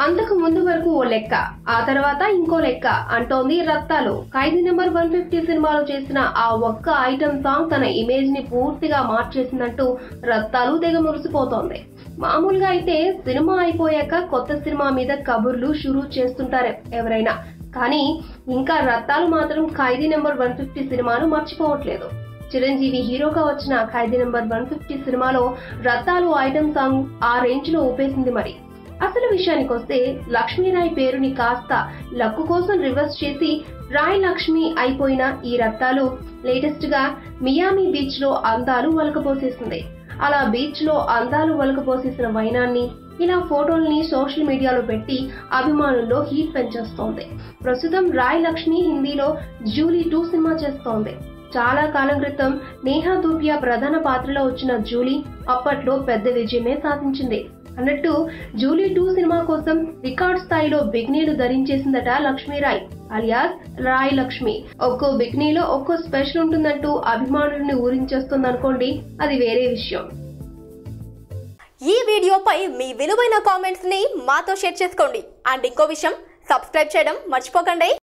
అంతకు ముందు వరకు ఓ లెక్క ఆ తర్వాత ఇంకో లెక్క అంటోంది Rattalu Khaidi number one fifty సినిమాలో చేసిన ఆ ఒక్క ఐటమ్ సాంగ్ తన ఇమేజ్ ని పూర్తిగా మార్చేసిందంటూ రత్తాలు తెగ మురిసిపోతోంది మామూలుగా అయితే సినిమా అయిపోయాక కొత్త సినిమా మీద కబుర్లు షురూ చేస్తుంటారు ఎవరైనా కానీ ఇంకా రత్తాలు మాత్రం ఖైదీ నెంబర్ వన్ ఫిఫ్టీ సినిమాను మర్చిపోవట్లేదు చిరంజీవి హీరోగా వచ్చిన ఖైదీ నెంబర్ వన్ ఫిఫ్టీ సినిమాలో రత్తాలు ఐటమ్ సాంగ్ ఆ రేంజ్ లో ఊపేసింది మరి అసలు విషయానికి వస్తే లక్ష్మీరాయ్ పేరుని కాస్త లక్కు కోసం రివర్స్ చేసి రాయ్ లక్ష్మి అయిపోయిన ఈ రత్తాలు లేటెస్ట్ గా మియామి బీచ్ లో అందాలు వలకపోసేసింది అలా బీచ్ లో అందాలు వలకపోసేసిన వైనాన్ని ఇలా ఫోటోల్ని సోషల్ మీడియాలో పెట్టి అభిమానుల్లో హీట్ పెంచేస్తోంది ప్రస్తుతం రాయ్ లక్ష్మి హిందీలో జూలీ టూ సినిమా చేస్తోంది చాలా కాలం క్రితం నేహా దూపియా ప్రధాన పాత్రలో వచ్చిన జూలీ అప్పట్లో పెద్ద విజయమే సాధించింది అన్నట్టు జూలీ టూ సినిమా కోసం రికార్డ్ స్థాయిలో బిగ్నీలు ధరించేసిందట లక్ష్మీరాయ్ అలియాస్ రాయ్ లక్ష్మి ఒక్కో బిగ్నీలో ఒక్కో స్పెషల్ ఉంటుందంటూ అభిమానుల్ని ఊరించేస్తుందనుకోండి అది వేరే విషయం ఈ వీడియోపై మీ విలువైన కామెంట్స్ ని మాతో షేర్ చేసుకోండి అండ్ ఇంకో విషయం సబ్స్క్రైబ్ చేయడం మర్చిపోకండి